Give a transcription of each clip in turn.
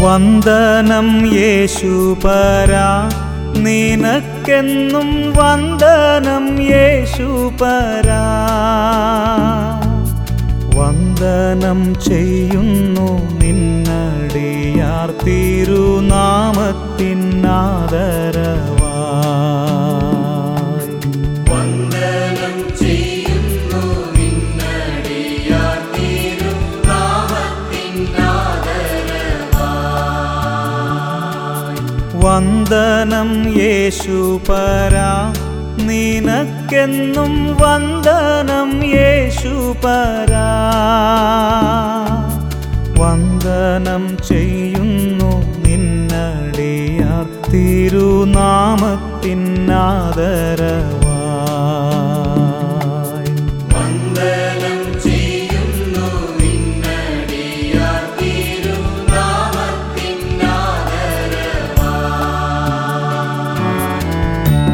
വന്ദനം യേശുപരാ നിനക്കെന്നും വന്ദനം യേശുപരാ വന്ദനം ചെയ്യുന്നു നിന്നടിയാർ തിരുനാമത്തിനാദരവായി വന്ദനം ചെയ്യുന്നു നിന്നടിയാർ തിരുനാമത്തിനാദരവായി വന്ദനം യേശുപരാ നിനക്കെന്നും വന്ദനം യേശുപരാ വന്ദനം ചെയ്യുന്നു നിന്നടിയാർ തിരുനാമത്തിനാദരവായി വന്ദനം ചെയ്യുന്നു നിന്നടിയാർ തിരുനാമത്തിനാദരവായി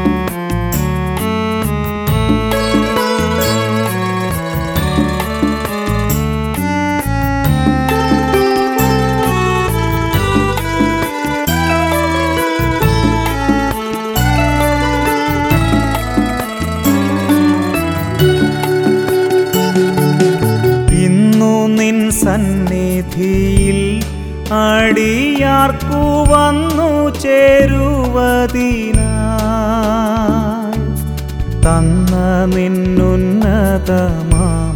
ഇന്നു നിൻ സന്നിധിയിൽ അടിയാർക്കു വന്നു ചേരുവതിനായി തന്ന നിന്നുന്നതമാം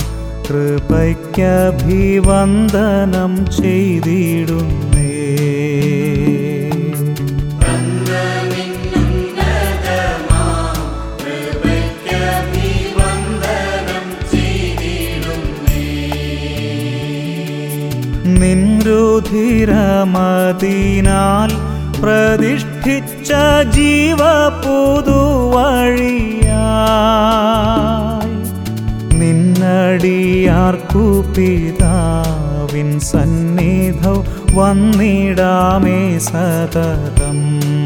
കൃപയ്ക്കഭിവന്ദനം ചെയ്തിടുന്നേ നിൻരുധിരമതിനാൽ പ്രതിഷ്ഠിച്ച ജീവ പുതുവഴിയായി നിന്നടിയാർക്കു പിതാവിൻ സന്നിധൗ വന്നിടാമേ സതതം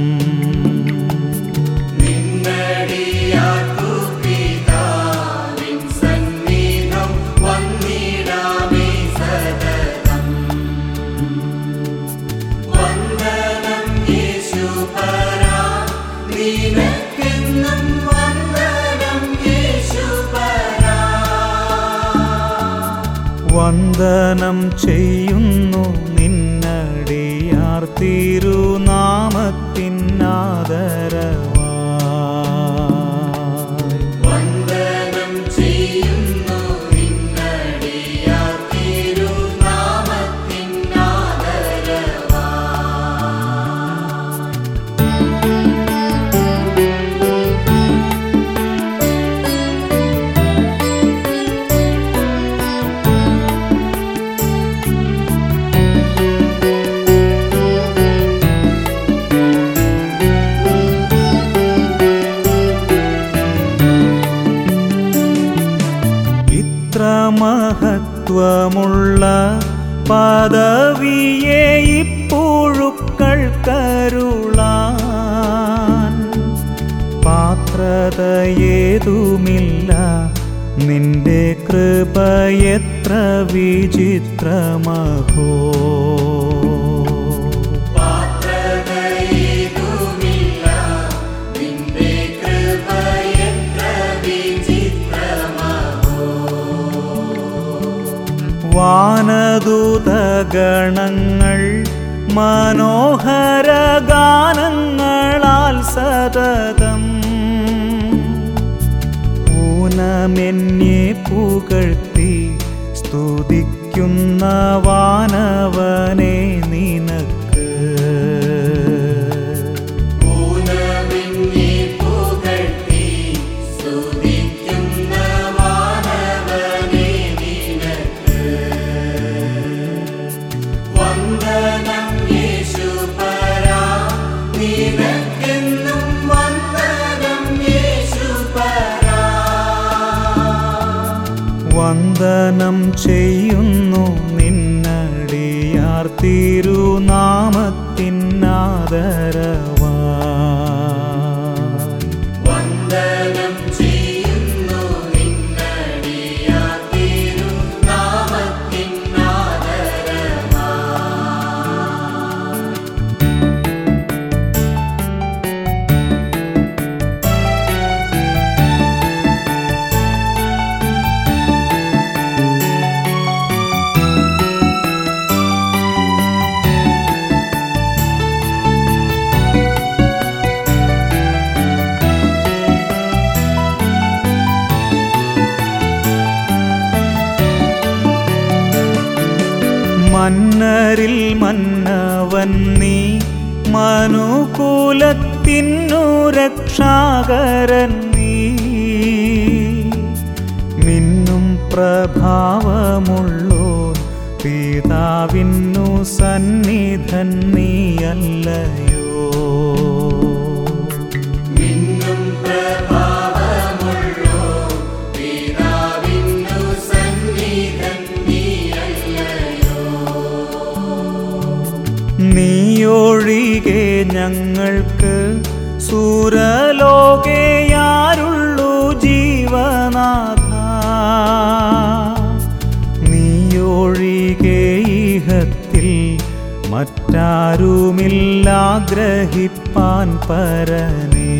നിന്നടിയാർക്കു പിതാവിൻ സന്നിധം വന്നിടാമേ സതതം വന്ദനം യേശുപരാ നിനക്കെന്നും വന്ദനം യേശുപരാ വന്ദനം ചെയ്യുന്നു നിന്നടിയാർ തിരുനാമത്തിനാദരവായി വന്ദനം ചെയ്യുന്നു നിന്നടിയാർ തിരുനാമത്തിനാദരവായി ഇത്ര മഹത്വമുള്ള പദവിയെ ഇപ്പോഴുക്കൾ കരുളാൻ പാത്രതയേതുമില്ല നിന്റെ കൃപ എത്ര വിചിത്രമഹോ പാത്രതയേതുമില്ല നിന്റെ കൃപ എത്ര വിചിത്രമോ വാനദൂതഗണങ്ങൾ മനോഹര ഗാനങ്ങളാൽ സതതം ഊനമെന്നെ പുകഴ്ത്തി സ്തുതിക്കുന്ന വാനവനെ നിനക്ക് ഊനമെന്നെ പുകഴ്ത്തി സ്തുതിക്കുന്ന മാനവനെ നിനക്ക് വന്ദനം യേശുപരാ നിനക്കെന്നും വന്ദനം യേശുപരാ വന്ദനം ചെയ്യുന്നു നിന്നടിയാർ തിരുനാമത്തിനാദരവായി വന്ദനം ചെയ്യുന്നു നിന്നടിയാർ തിരുനാമത്തിനാദരവായി മന്നരിൽ മന്നവൻ നീ മനുകൂലത്തിനു രക്ഷാകരൻ നീ മിന്നും പ്രഭാവമുള്ളോ പിതാവിന്നു സന്നിധൻ നീയല്ലയോ മിന്നും പ്രഭാവമുള്ളോ പിതാവിന്നു സന്നിധൻ നീയല്ലയോ നീയൊഴികെ ഞങ്ങൾക്ക് സൂരലോകയാരുള്ളൂ ജീവനാഥ നീയൊഴികെ ഇഹത്തിൽ മറ്റാരുമില്ലാഗ്രഹിപ്പാൻ പരനേ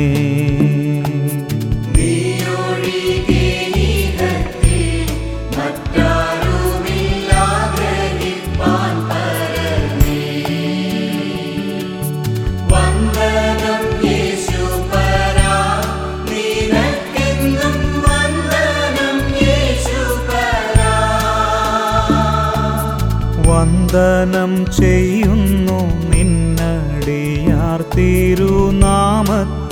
നീയൊഴികെ ഈഹത്തിൽ മറ്റാരുമില്ലാഗ്രഹിപ്പാൻ പരമേ. വന്ദനം യേശുപരാ, നിനക്കെന്നും വന്ദനം യേശുപരാ. വന്ദനം ചെയ്യുന്നു നിന്നടിയാർ തിരുനാമത്തിൽ